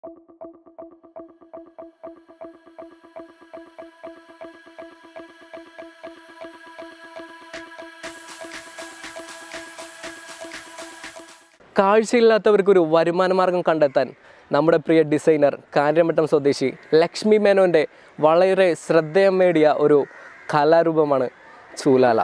കാഴ്ചയില്ലാത്തവർക്കൊരു വരുമാന മാർഗം കണ്ടെത്താൻ നമ്മുടെ പ്രിയ ഡിസൈനർ കാര്യമട്ടം സ്വദേശി ലക്ഷ്മി മേനോൻ്റെ വളരെ ശ്രദ്ധേയം നേടിയ ഒരു കലാരൂപമാണ് ചൂലാല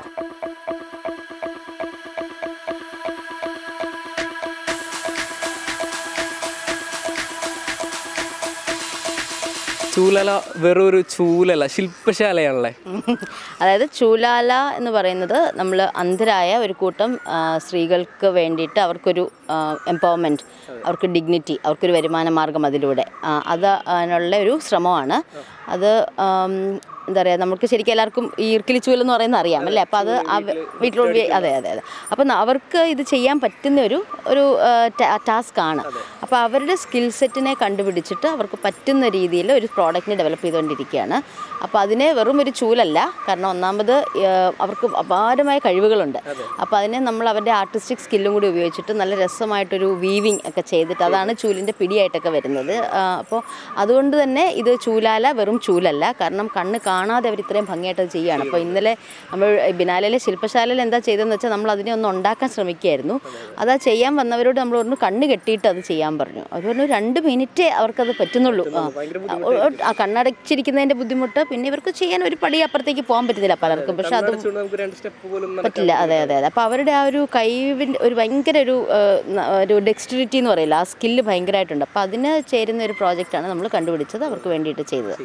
ചൂലല വെറൊരു ചൂലല്ല ശില്പശാലയാണല്ലേ അതായത് ചൂലാല എന്ന് പറയുന്നത് നമ്മൾ അന്ധരായ ഒരു കൂട്ടം ആ, സ്ത്രീകൾക്ക് വേണ്ടിയിട്ട് അവർക്കൊരു എംപവർമെൻറ്റ് അവർക്ക് ഡിഗ്നിറ്റി അവർക്കൊരു വരുമാന മാർഗം അതിലൂടെ ആ, അത് അതിനുള്ള ഒരു ശ്രമമാണ് അത് ആം, എന്താ പറയുക നമുക്ക് ശരിക്കും എല്ലാവർക്കും ഈ ഇർക്കിലിച്ചൂൽ എന്ന് പറയുന്നത് അറിയാം അല്ലേ അപ്പോൾ അത് അവ- വീട്ടിൽ ഉപയോഗി- അതെ അതെ അതെ അപ്പം അവർക്ക് ഇത് ചെയ്യാൻ പറ്റുന്ന ഒരു ഒരു ടാസ്ക് ആണ് അപ്പോൾ അവരുടെ സ്കിൽ സെറ്റിനെ കണ്ടുപിടിച്ചിട്ട് അവർക്ക് പറ്റുന്ന രീതിയിൽ ഒരു പ്രോഡക്റ്റിനെ ഡെവലപ്പ് ചെയ്തുകൊണ്ടിരിക്കുകയാണ് അപ്പോൾ അതിനെ വെറും ഒരു ചൂലല്ല കാരണം ഒന്നാമത് ആ, അവർക്ക് അപാരമായ കഴിവുകളുണ്ട് അപ്പോൾ അതിനെ നമ്മൾ അവരുടെ ആർട്ടിസ്റ്റിക് സ്കില്ലും കൂടി ഉപയോഗിച്ചിട്ട് നല്ല രസമായിട്ടൊരു വീവിങ് ഒക്കെ ചെയ്തിട്ട് അതാണ് ചൂലിൻ്റെ പിടിയായിട്ടൊക്കെ വരുന്നത് ആ, അപ്പോൾ അതുകൊണ്ട് തന്നെ ഇത് ചൂലാല വെറും ചൂലല്ല കാരണം കണ്ണ് കാണാതെ അവർ ഇത്രയും ഭംഗിയായിട്ട് അത് ചെയ്യുകയാണ് അപ്പോൾ ഇന്നലെ നമ്മൾ ബിനാലയിലെ ശില്പശാലയിൽ എന്താ ചെയ്തതെന്ന് വെച്ചാൽ നമ്മൾ അതിനെ ഒന്ന് ഉണ്ടാക്കാൻ ശ്രമിക്കുകയായിരുന്നു അതാ ചെയ്യാൻ വന്നവരോട് നമ്മൾ പറഞ്ഞു കണ്ണ് കെട്ടിയിട്ട് അത് ചെയ്യാൻ പറഞ്ഞു അവർ പറഞ്ഞു രണ്ട് മിനിറ്റേ അവർക്കത് പറ്റുന്നുള്ളൂ ആ. ഒ- ഒ- ആ കണ്ണടച്ചിരിക്കുന്നതിൻ്റെ ബുദ്ധിമുട്ട് പിന്നെ ഇവർക്ക് ചെയ്യാൻ ഒരു പടി അപ്പുറത്തേക്ക് പോകാൻ പറ്റുന്നില്ല പലർക്കും പക്ഷെ അത് നമുക്ക് രണ്ട് സ്റ്റെപ്പ് പോലും പറ്റില്ല അതെ അതെ അതെ അപ്പോൾ അവരുടെ ആ ഒരു കഴിവിൻ്റെ ഒരു ഭയങ്കര ഒരു ആ, ന- ഒരു ഡെക്സ്റ്റിറിറ്റി എന്ന് പറയില്ല ആ സ്കില്ല് ഭയങ്കരമായിട്ടുണ്ട് അപ്പോൾ അതിന് ചേരുന്ന ഒരു പ്രോജക്റ്റാണ് നമ്മൾ കണ്ടുപിടിച്ചത് അവർക്ക് വേണ്ടിയിട്ട് ചെയ്തത്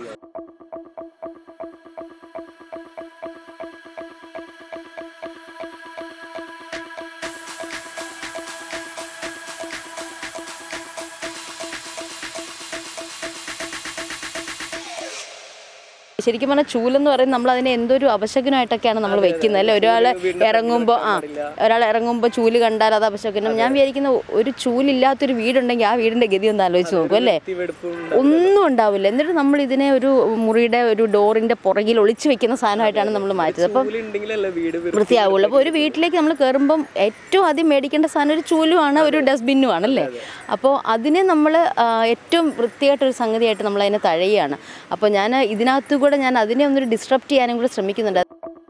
ശരിക്കും പറഞ്ഞാൽ ചൂലെന്ന് പറയുന്നത് നമ്മൾ അതിനെ എന്തൊരു അപശകനമായിട്ടൊക്കെയാണ് നമ്മൾ വെക്കുന്നത് അല്ലേ ഒരാൾ ഇറങ്ങുമ്പോൾ ആ ഒരാൾ ഇറങ്ങുമ്പോൾ ചൂല് കണ്ടാൽ അത് അപശകനം ഞാൻ വിചാരിക്കുന്ന ഒരു ചൂലില്ലാത്തൊരു വീടുണ്ടെങ്കിൽ ആ വീടിൻ്റെ ഗതി ഒന്ന് ആലോചിച്ച് നോക്കും അല്ലേ ഒന്നും ഉണ്ടാവില്ല എന്നിട്ട് നമ്മൾ ഇതിനെ ഒരു മുറിയുടെ ഒരു ഡോറിൻ്റെ പുറകിൽ ഒളിച്ചു വെക്കുന്ന സാധനമായിട്ടാണ് നമ്മൾ മാറ്റിയത് അപ്പം ഉണ്ടെങ്കിലല്ലേ വീട് വൃത്തിയാവുള്ളൂ അപ്പോൾ ഒരു വീട്ടിലേക്ക് നമ്മൾ കയറുമ്പം ഏറ്റവും ആദ്യം മേടിക്കേണ്ട സാധനം ഒരു ചൂലുമാണ് ഒരു ഡസ്റ്റ്ബിന്നുമാണ് അല്ലേ അപ്പോൾ അതിനെ നമ്മൾ ഏറ്റവും വൃത്തിയായിട്ടൊരു സംഗതിയായിട്ട് നമ്മൾ അതിനെ തഴയുകയാണ് അപ്പോൾ ഞാൻ ഇതിനകത്തു കൂടെ ഞാൻ അതിനെ ഒന്നൊരു ഡിസ്ട്രപ്റ്റ് ചെയ്യാനും കൂടെ ശ്രമിക്കുന്നുണ്ട്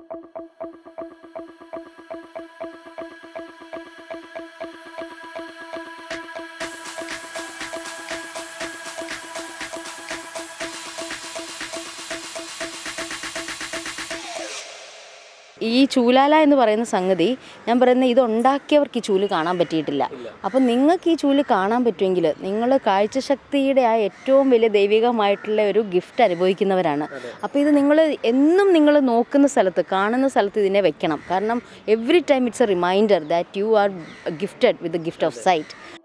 ഈ ചൂലാല എന്ന് പറയുന്ന സംഗതി ഞാൻ പറയുന്ന ഇത് ഉണ്ടാക്കിയവർക്ക് ഈ ചൂല് കാണാൻ പറ്റിയിട്ടില്ല അപ്പം നിങ്ങൾക്ക് ഈ ചൂല് കാണാൻ പറ്റുമെങ്കിൽ നിങ്ങൾ കാഴ്ചശക്തിയുടെ ആ ഏറ്റവും വലിയ ദൈവികമായിട്ടുള്ള ഒരു ഗിഫ്റ്റ് അനുഭവിക്കുന്നവരാണ് അപ്പോൾ ഇത് നിങ്ങൾ എന്നും നിങ്ങൾ നോക്കുന്ന സ്ഥലത്ത് കാണുന്ന സ്ഥലത്ത് ഇതിനെ വെക്കണം കാരണം every time it's a reminder that you are gifted with the gift of site